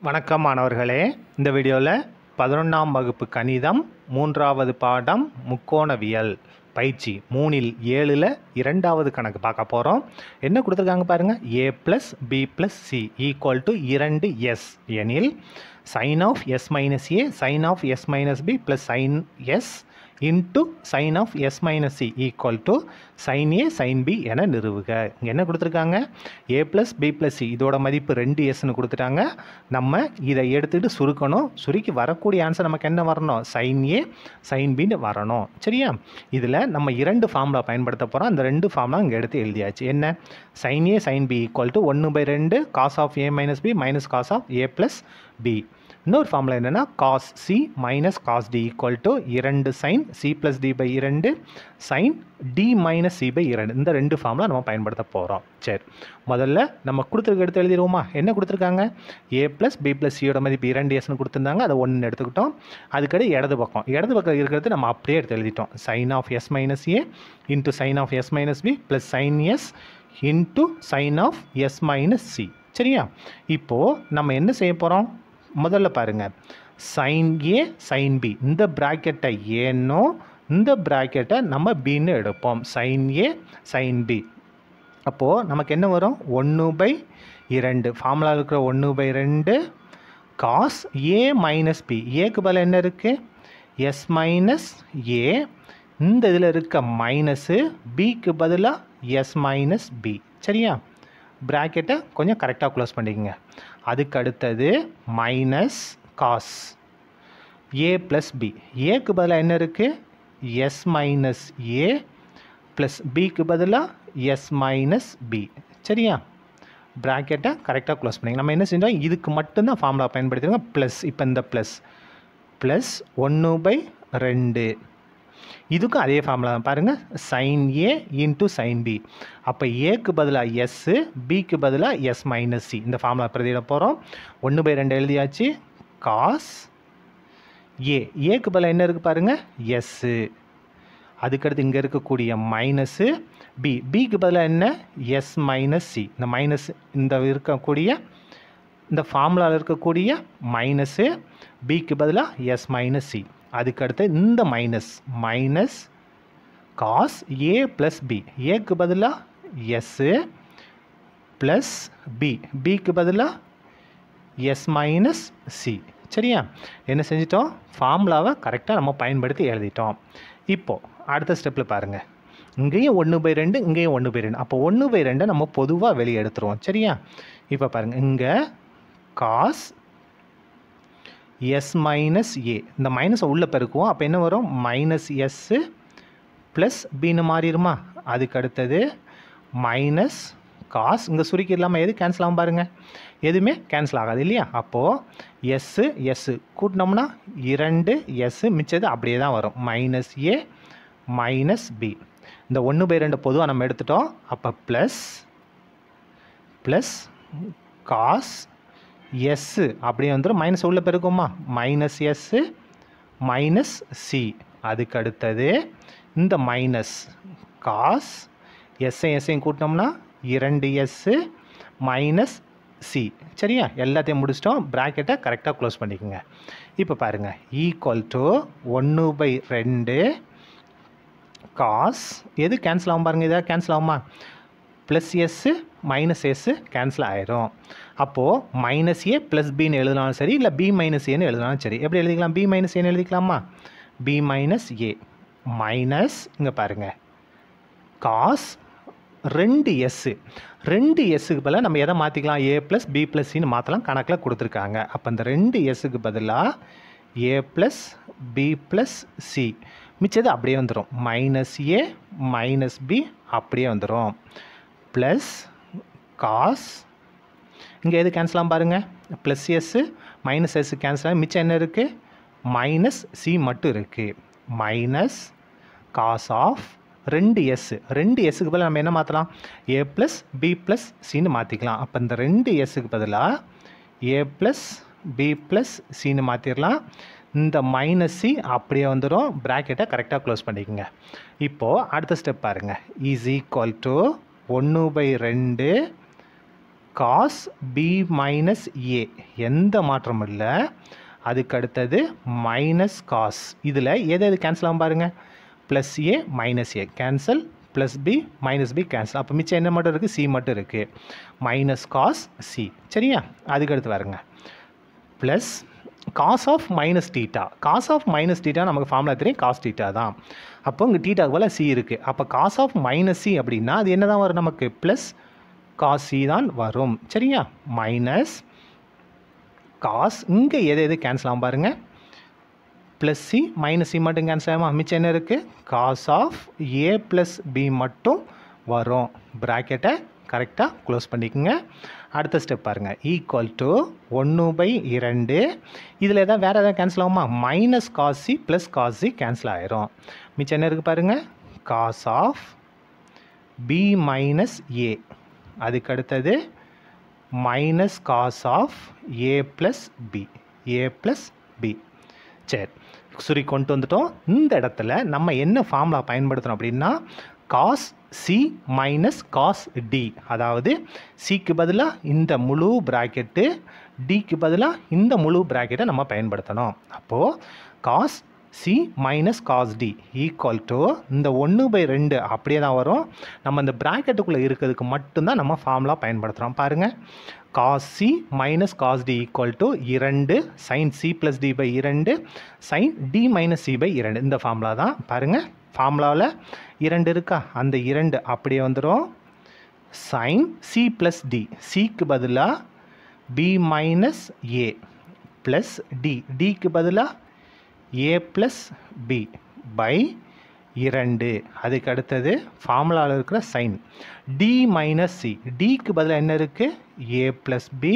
வணக்கம் மாணவர்களே இந்த வீடியோவில் பதினொன்றாம் வகுப்பு கணிதம் மூன்றாவது பாடம் முக்கோணவியல் பயிற்சி மூணில் ஏழில் இரண்டாவது கணக்கு பார்க்க போகிறோம் என்ன கொடுத்துருக்காங்க பாருங்கள் A plus B plus C equal to இரண்டு எஸ் எனில் sine of s minus A sine of s minus B plus sine s into sine of s minus C equal to sine A sine B என நிறுவுக இங்கே என்ன கொடுத்துருக்காங்க A plus B plus C இதோட மதிப்பு ரெண்டு எஸ்ன்னு கொடுத்துட்டாங்க நம்ம இதை எடுத்துகிட்டு சுருக்கணும் சுருக்கி வரக்கூடிய ஆன்சர் நமக்கு என்ன வரணும் சைன் ஏ சைன் பின்னு வரணும் சரியா இதில் நம்ம இரண்டு ஃபார்முலா பயன்படுத்த போகிறோம் அந்த ரெண்டு ஃபார்முலா இங்கே எடுத்து எழுதியாச்சு என்ன sine A sine B equal to ஒன்று பை ரெண்டு cos of A minus B minus cos of A plus B இன்னொரு ஃபார்முலா என்னென்னா cos C minus cos D equal to இரண்டு sine C plus D by இரண்டு sine D minus C by இரண்டு இந்த ரெண்டு formula நம்ம பயன்படுத்த போகிறோம் சரி முதல்ல நம்ம கொடுத்துருக்க எடுத்து எழுதிடுவோமா என்ன கொடுத்துருக்காங்க ஏ ப்ளஸ் பி ப்ளஸ் சியோட மதிப்பு இரண்டு எஸ்னு கொடுத்துருந்தாங்க அதை ஒன்று எடுத்துக்கிட்டோம் அதுக்கடி இடது பக்கம் இடது பக்கம் இருக்கிறது நம்ம அப்படியே எடுத்து எழுதிட்டோம் sine of s minus A into sine of s minus B plus sine s into sine of s minus C சரியா இப்போது நம்ம என்ன செய்ய போகிறோம் முதல்ல பாருங்கள் சைன் ஏ சைன் பி இந்த ப்ராக்கெட்டை ஏன்னோ இந்த ப்ராக்கெட்டை நம்ம பின்னு எடுப்போம் சைன் ஏ சைன் பி அப்போது நமக்கு என்ன வரும் ஒன்று பை இரண்டு ஃபார்முலா இருக்கிற ஒன்று பை ரெண்டு காஸ் ஏ மைனஸ் பி ஏக்கு பதில் என்ன இருக்குது எஸ் மைனஸ் ஏ இந்த இதில் இருக்க மைனஸு பிக்கு பதிலாக எஸ் மைனஸ் பி சரியா ப்ராக்கெட்டை கொஞ்சம் கரெக்டாக க்ளோஸ் பண்ணிக்கோங்க அதுக்கு அடுத்தது minus cos A plus B ஏக்கு பதிலாக என்ன இருக்குது எஸ் மைனஸ் ஏ ப்ளஸ் பிக்கு பதிலாக எஸ் மைனஸ் பி சரியா ப்ராக்கெட்டை கரெக்டாக க்ளோஸ் பண்ணிங்க நம்ம என்ன செஞ்சோம் இதுக்கு மட்டும்தான் ஃபார்முலா பயன்படுத்திடுங்க ப்ளஸ் இப்போ இந்த ப்ளஸ் ப்ளஸ் ஒன்று பை ரெண்டு இதுக்கும் அதே ஃபார்முலா தான் பாருங்கள் sine A into sine B அப்போ ஏக்கு பதிலாக எஸ்ஸு பிக்கு பதிலாக எஸ் மைனஸ் சி இந்த ஃபார்முலா பிரதியிட போகிறோம் ஒன்று பை ரெண்டு எழுதியாச்சு காஸ் ஏ ஏக்கு பதிலாக என்ன இருக்குது பாருங்கள் எஸ்ஸு அதுக்கடுத்து இங்கே இருக்கக்கூடிய மைனஸு பி பிக்கு பதிலாக என்ன எஸ் மைனஸ் சி இந்த மைனஸ் இந்த இருக்கக்கூடிய இந்த ஃபார்முலாவில் இருக்கக்கூடிய மைனஸு பிக்கு பதிலாக எஸ் மைனஸ் சி அதுக்கடுத்து இந்த minus minus cos A plus B ஏக்கு பதிலாக எஸ்ஸு ப்ளஸ் பி பிக்கு பதிலாக எஸ் மைனஸ் சி சரியா என்ன செஞ்சிட்டோம் ஃபார்முலாவை கரெக்டாக நம்ம பயன்படுத்தி எழுதிட்டோம் இப்போது அடுத்த ஸ்டெப்பில் பாருங்கள் இங்கேயும் ஒன்று பை ரெண்டு இங்கேயும் ஒன்று பை ரெண்டு அப்போ ஒன்று பை ரெண்டை நம்ம பொதுவாக வெளியே எடுத்துருவோம் சரியா இப்போ பாருங்கள் இங்கே காஸ் எஸ் மைனஸ் ஏ இந்த மைனஸை உள்ளே பெருக்குவோம் அப்போ என்ன வரும் மைனஸ் எஸ்ஸு ப்ளஸ் பின்னு மாறிடுமா அதுக்கு அடுத்தது மைனஸ் காஸ் இங்கே சுருக்கி இல்லாமல் எது கேன்சல் ஆகும் பாருங்கள் எதுவுமே கேன்சல் ஆகாது இல்லையா அப்போது எஸ்ஸு எஸ்ஸு கூட்டினோம்னா இரண்டு எஸ்ஸு மிச்சது அப்படியே தான் வரும் மைனஸ் ஏ மைனஸ் பி இந்த ஒன்று பை ரெண்டு பொதுவாக நம்ம எடுத்துட்டோம் அப்போ ப்ளஸ் ப்ளஸ் காஸ் எஸ்ஸு அப்படியே வந்துடும் மைனஸ் உள்ள பெருக்குமா மைனஸ் எஸ்ஸு மைனஸ் சி அதுக்கு அடுத்தது இந்த மைனஸ் காஸ் எஸ்ஐ எஸ்ஐயும் கூட்டினோம்னா இரண்டு எஸ்ஸு மைனஸ் சி சரியா எல்லாத்தையும் முடிச்சிட்டோம் ப்ராக்கெட்டை கரெக்டாக க்ளோஸ் பண்ணிக்கோங்க இப்போ பாருங்கள் ஈக்குவல் டு ஒன்று பை ரெண்டு காஸ் எது கேன்சல் ஆகும் பாருங்கள் இதாக கேன்சல் ஆகுமா plus s minus s cancel ஆயிரும் அப்போது மைனஸ் ஏ ப்ளஸ் பின்னு எழுதினாலும் சரி இல்லை பி மைனஸ் ஏன்னு எழுதினாலும் சரி எப்படி எழுதிக்கலாம் பி மைனஸ் ஏன்னு எழுதிக்கலாமா பி மைனஸ் ஏ மைனஸ் இங்கே பாருங்கள் காஸ் ரெண்டு எஸ்ஸு ரெண்டு எஸ்ஸுக்கு பதிலாக நம்ம எதை மாற்றிக்கலாம் ஏ ப்ளஸ் பி ப்ளஸ் சின்னு மாற்றலாம் கணக்கில் கொடுத்துருக்காங்க அப்போ இந்த ரெண்டு எஸ்ஸுக்கு பதிலாக A plus B plus C மிச்சது அப்படியே வந்துடும் மைனஸ் ஏ மைனஸ் பி அப்படியே வந்துடும் ப்ளஸ் காஸ் இங்கே எது கேன்சல் ஆகும் பாருங்கள் plus s minus s cancel ஆகும் மிச்சம் என்ன இருக்குது மைனஸ் சி மட்டும் இருக்குது மைனஸ் காஸ் ஆஃப் ரெண்டு எஸ்ஸு ரெண்டு எஸ்ஸுக்கு பதிலாக நம்ம என்ன மாற்றலாம் ஏ ப்ளஸ் பி ப்ளஸ் சின்னு மாற்றிக்கலாம் அப்போ இந்த ரெண்டு எஸ்ஸுக்கு பதிலாக ஏ ப்ளஸ் பி ப்ளஸ் சின்னு மாற்றிடலாம் இந்த மைனஸ் சி அப்படியே வந்துடும் ப்ராக்கெட்டை கரெக்டாக க்ளோஸ் பண்ணிக்கோங்க இப்போது அடுத்த ஸ்டெப் பாருங்கள் இஸ் ஈக்குவல் டு ஒன்று பை ரெண்டு காஸ் பி மைனஸ் ஏ எந்த மாற்றமும் இல்லை அதுக்கு அடுத்தது மைனஸ் காஸ் இதில் எது எது கேன்சல் ஆகும் பாருங்கள் plus A minus A cancel plus B minus B cancel அப்போ மிச்சம் என்ன மட்டும் இருக்குது சி மட்டும் இருக்குது மைனஸ் காஸ் சி சரியா அதுக்கு அடுத்து பாருங்க plus cos of minus theta cos of minus theta நமக்கு ஃபார்முலா தெரியும் காஸ் டீட்டா தான் அப்போ இங்கே டீட்டாக்கு போல் சி இருக்குது அப்போ காஸ் ஆஃப் மைனஸ் சி அப்படின்னா அது என்ன தான் வரும் நமக்கு ப்ளஸ் காஸ் சி தான் வரும் சரியா மைனஸ் காஸ் இங்கே எது எது கேன்சல் ஆகும் பாருங்கள் ப்ளஸ் சி மைனஸ் சி மட்டும் கேன்சல் ஆகுமா மிச்சம் என்ன இருக்குது cos of A plus B மட்டும் வரும் ப்ராக்கெட்டை கரெக்டாக க்ளோஸ் பண்ணிக்கோங்க அடுத்த ஸ்டெப் பாருங்கள் ஈக்குவல் டு ஒன்று பை இரண்டு இதில் எதாவது வேறு எதாவது கேன்சல் ஆகுமா minus cos C plus cos C cancel ஆயிரும் மிச்சம் என்ன இருக்குது பாருங்கள் cos of B minus A அதுக்கு அடுத்தது minus cos of A plus B A plus B சரி சுரி கொண்டு வந்துட்டோம் இந்த இடத்துல நம்ம என்ன ஃபார்முலா பயன்படுத்துகிறோம் அப்படின்னா cos C minus cos D அதாவது சிக்கு பதிலாக இந்த முழு ப்ராக்கெட்டு டிக்கு பதிலாக இந்த முழு ப்ராக்கெட்டை நம்ம பயன்படுத்தணும் அப்போது cos C minus cos D equal to இந்த ஒன்று பை ரெண்டு அப்படியே தான் வரும் நம்ம இந்த ப்ராக்கெட்டுக்குள்ளே இருக்கிறதுக்கு மட்டும்தான் நம்ம ஃபார்முலா பயன்படுத்துகிறோம் பாருங்கள் cos C minus cos D equal to இரண்டு sine C plus D by இரண்டு sine D minus C by இரண்டு இந்த ஃபார்முலா தான் பாருங்கள் ஃபார்முலாவில் இரண்டு இருக்கா அந்த இரண்டு அப்படியே வந்துடும் சைன் சி ப்ளஸ் டி சிக்கு பதிலாக B minus A plus D டிக்கு பதிலாக ஏ ப்ளஸ் பி பை இரண்டு அதுக்கு அடுத்தது ஃபார்முலாவில் இருக்கிற சைன் டி மைனஸ் சி டிக்கு பதிலாக என்ன இருக்குது A plus B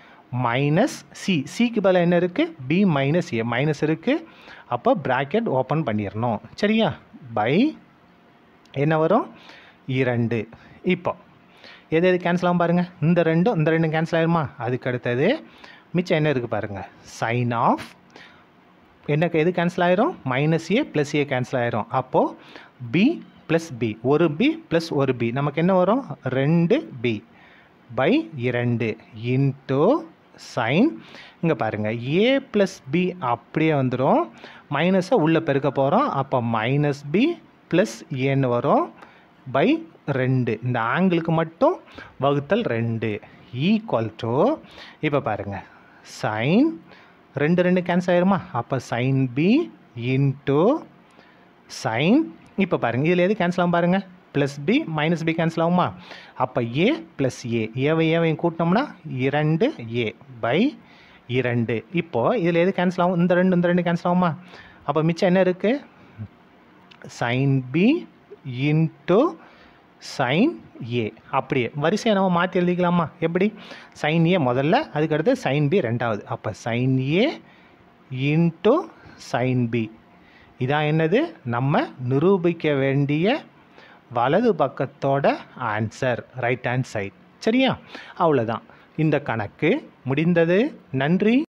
minus C சிக்கு பதிலாக என்ன இருக்குது பி மைனஸ் ஏ மைனஸ் இருக்குது அப்போ ப்ராக்கெட் ஓப்பன் பண்ணிடணும் சரியா பை என்ன வரும் இரண்டு இப்போ எது எது கேன்சல் ஆகும் பாருங்கள் இந்த ரெண்டும் இந்த ரெண்டும் கேன்சல் ஆயிருமா அதுக்கு அடுத்தது மிச்சம் என்ன இருக்குது பாருங்கள் சைன் ஆஃப் எனக்கு எது கேன்சல் ஆயிரும் minus A plus A cancel ஆயிரும் அப்போது பி ப்ளஸ் பி ஒரு பி ப்ளஸ் ஒரு பி நமக்கு என்ன வரும் ரெண்டு பி பை இரண்டு இன்ட்டு சைன் இங்கே பாருங்கள் ஏ ப்ளஸ் பி அப்படியே வந்துடும் மைனஸை உள்ளே பெருக்க போகிறோம் அப்போ மைனஸ் பி ப்ளஸ் ஏன்னு வரும் பை ரெண்டு இந்த ஆங்கிளுக்கு மட்டும் வகுத்தல் ரெண்டு ஈக்குவல் டு இப்போ பாருங்கள் சைன் ரெண்டு ரெண்டு கேன்சல் ஆயிருமா அப்போ சைன் பி இன்ட்டு சைன் இப்போ பாருங்கள் இதில் எது கேன்சல் ஆகும் பாருங்கள் plus B minus B cancel ஆகுமா அப்போ ஏ ப்ளஸ் ஏ ஏவை ஏவையும் கூட்டினோம்னா இரண்டு ஏ பை இரண்டு இப்போது இதில் எது கேன்சல் ஆகும் இந்த ரெண்டு இந்த ரெண்டு கேன்சல் ஆகுமா அப்போ மிச்சம் என்ன இருக்குது sine B into sine A அப்படியே வரிசையை நம்ம மாற்றி எழுதிக்கலாமா எப்படி சைன் ஏ முதல்ல அதுக்கடுத்து சைன் பி ரெண்டாவது அப்போ sine A into sine B இதான் என்னது நம்ம நிரூபிக்க வேண்டிய வலது பக்கத்தோட ஆன்சர் ரைட் ஹேண்ட் சைட் சரியா அவ்வளோதான் இந்த கணக்கு முடிந்தது நன்றி